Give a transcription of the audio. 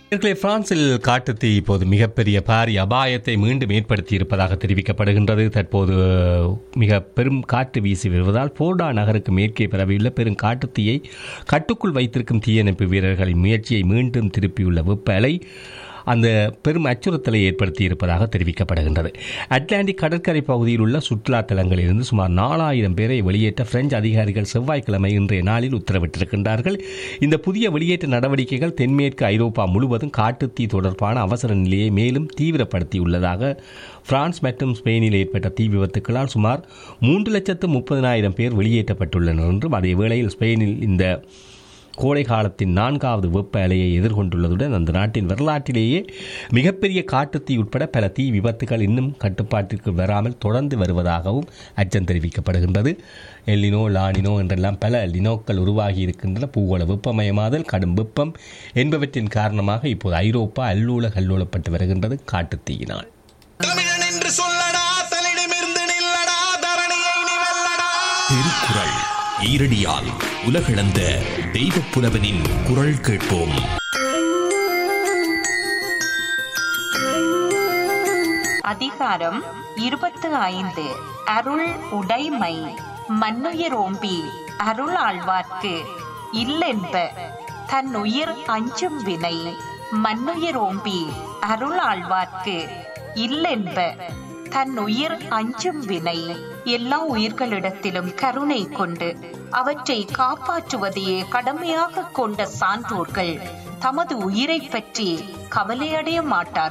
நேர்களே, பிரான்சில் காட்டுத்தீ இப்போது மிகப்பெரிய பாரிய அபாயத்தை மீண்டும் ஏற்படுத்தி இருப்பதாக தெரிவிக்கப்படுகின்றது தற்போது மிக பெரும் காற்று வீசி வருவதால் போர்டா நகருக்கு மேற்கே பரவியுள்ள பெரும் காட்டுத்தீயை கட்டுக்குள் வைத்திருக்கும் தீயணைப்பு வீரர்களின் முயற்சியை மீண்டும் திருப்பியுள்ள வெப்ப அலை அந்த பெரும் அச்சுறுத்தலை ஏற்படுத்தி இருப்பதாக தெரிவிக்கப்படுகின்றது அட்லாண்டிக் கடற்கரை பகுதியில் உள்ள சுற்றுலா தலங்களிலிருந்து சுமார் நாலாயிரம் பேரை வெளியேற்ற பிரெஞ்சு அதிகாரிகள் செவ்வாய்க்கிழமை இன்றைய நாளில் உத்தரவிட்டிருக்கின்றார்கள் இந்த புதிய வெளியேற்ற நடவடிக்கைகள் தென்மேற்கு ஐரோப்பா முழுவதும் காட்டுத்தீ தொடர்பான அவசர நிலையை மேலும் தீவிரப்படுத்தியுள்ளதாக பிரான்ஸ் மற்றும் ஸ்பெயினில் ஏற்பட்ட தீ விபத்துக்களால் சுமார் மூன்று லட்சத்து முப்பதினாயிரம் பேர் வெளியேற்றப்பட்டுள்ளனர் என்றும் அதே வேளையில் ஸ்பெயினில் இந்த கோடை காலத்தின் நான்காவது வெப்ப அலையை எதிர்கொண்டுள்ளதுடன் அந்த நாட்டின் வரலாற்றிலேயே மிகப்பெரிய காட்டுத்தீ உட்பட பல தீ விபத்துகள் இன்னும் கட்டுப்பாட்டிற்கு வராமல் தொடர்ந்து வருவதாகவும் அச்சம் தெரிவிக்கப்படுகின்றது எல்லினோ லானினோ என்றெல்லாம் பல லினோக்கள் உருவாகி இருக்கின்றன பூகோள வெப்பமயமாதல் கடும் வெப்பம் என்பவற்றின் காரணமாக இப்போது ஐரோப்பா அல்லூல கல்லூலப்பட்டு வருகின்றது காட்டுத்தீயினால் தமிழன் என்று சொல்லடா தலிடமிருந்து நில்லடா தரணியை நீ வெல்லடா திருக்குறள் ஈரடியால் உலகளந்த தெய்வப் புலவனின் குரல் கேட்போம் அதிகாரம் இருபத்து ஐந்து அருள் உடைமை மன்னுயிரோம்பி அருள் ஆழ்வார்க்கு இல்லென்ப தன் உயிர் அஞ்சும் வினை மன்னுயிரோம்பி அருள் ஆழ்வார்க்கு இல்லென்ப தன் உயிர் அஞ்சும் வினை எல்லா உயிர்களிடத்திலும் கருணை கொண்டு அவற்றை காப்பாற்றுவதையே கடமையாக கொண்ட சான்றோர்கள் தமது உயிரைப் பற்றி கவலையடைய மாட்டார்கள்